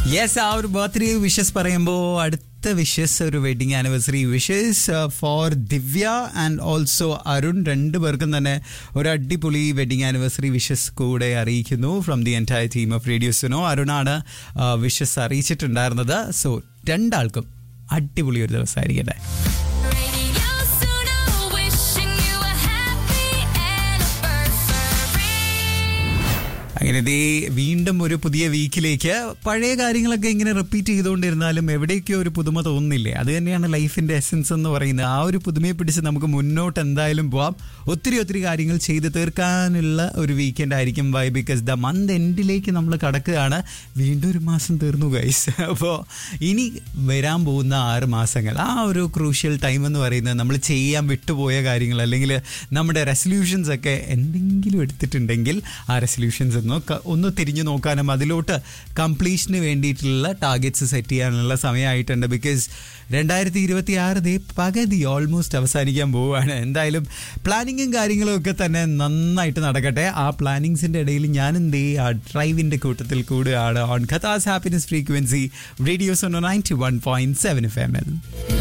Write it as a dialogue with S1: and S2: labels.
S1: Yes ആ ഒരു birthday wishes പറയുമ്പോൾ അടുത്ത വിഷസ് ഒരു wedding anniversary wishes for Divya and also Arun രണ്ടു പേർക്കും തന്നെ ഒരു അടിപൊളി വെഡിങ് ആനിവേഴ്സറി വിഷസ് കൂടെ അറിയിക്കുന്നു from the entire team of റേഡിയോസിനോ അരുണാണ് വിഷസ് അറിയിച്ചിട്ടുണ്ടായിരുന്നത് സോ രണ്ടാൾക്കും അടിപൊളി ഒരു ദിവസമായിരിക്കട്ടെ
S2: Radio Suno, wishing you a happy anniversary.
S1: അങ്ങനെ ദേ വീണ്ടും ഒരു പുതിയ വീക്കിലേക്ക് പഴയ കാര്യങ്ങളൊക്കെ ഇങ്ങനെ റിപ്പീറ്റ് ചെയ്തുകൊണ്ടിരുന്നാലും എവിടേക്കോ ഒരു പുതുമ തോന്നുന്നില്ലേ അത് തന്നെയാണ് ലൈഫിന്റെ എസൻസ് എന്ന് പറയുന്നത് ആ ഒരു പുതുമയെ പിടിച്ച് നമുക്ക് മുന്നോട്ട് എന്തായാലും പോവാം ഒത്തിരി ഒത്തിരി കാര്യങ്ങൾ ചെയ്ത് തീർക്കാനുള്ള ഒരു വീക്കെൻഡ് ആയിരിക്കും വൈ ബിക്കോസ് ദ മന്ത് എൻഡിലേക്ക് നമ്മൾ കടക്കുകയാണ് വീണ്ടും ഒരു മാസം തീർന്നു ഗൈസ് അപ്പോൾ ഇനി വരാൻ പോകുന്ന ആറ് മാസങ്ങൾ ആ ഒരു ക്രൂഷ്യൽ ടൈം എന്ന് പറയുന്നത് നമ്മൾ ചെയ്യാൻ വിട്ടുപോയ കാര്യങ്ങൾ അല്ലെങ്കിൽ നമ്മുടെ റെസൊല്യൂഷൻസ് ഒക്കെ എന്തെങ്കിലും എടുത്തിട്ടുണ്ടെങ്കിൽ ആ റെസൊല്യൂഷൻസ് ഒന്ന് ക- ഒന്ന് തിരിഞ്ഞു നോക്കാനും അതിലോട്ട് കംപ്ലീഷന് വേണ്ടിയിട്ടുള്ള ടാർഗറ്റ്സ് സെറ്റ് ചെയ്യാനുള്ള സമയമായിട്ടുണ്ട് ബിക്കോസ് രണ്ടായിരത്തി ഇരുപത്തി ആറ് ദേ പകുതി ഓൾമോസ്റ്റ് അവസാനിക്കാൻ പോവുകയാണ് എന്തായാലും പ്ലാനിങ്ങും കാര്യങ്ങളും ഒക്കെ തന്നെ നന്നായിട്ട് നടക്കട്ടെ ആ പ്ലാനിങ്സിൻ്റെ ഇടയിൽ ഞാനും ദേ ആ ഡ്രൈവിൻ്റെ കൂട്ടത്തിൽ കൂടുകയാണ് on Qatar's happiness frequency radios ninety one point seven F M L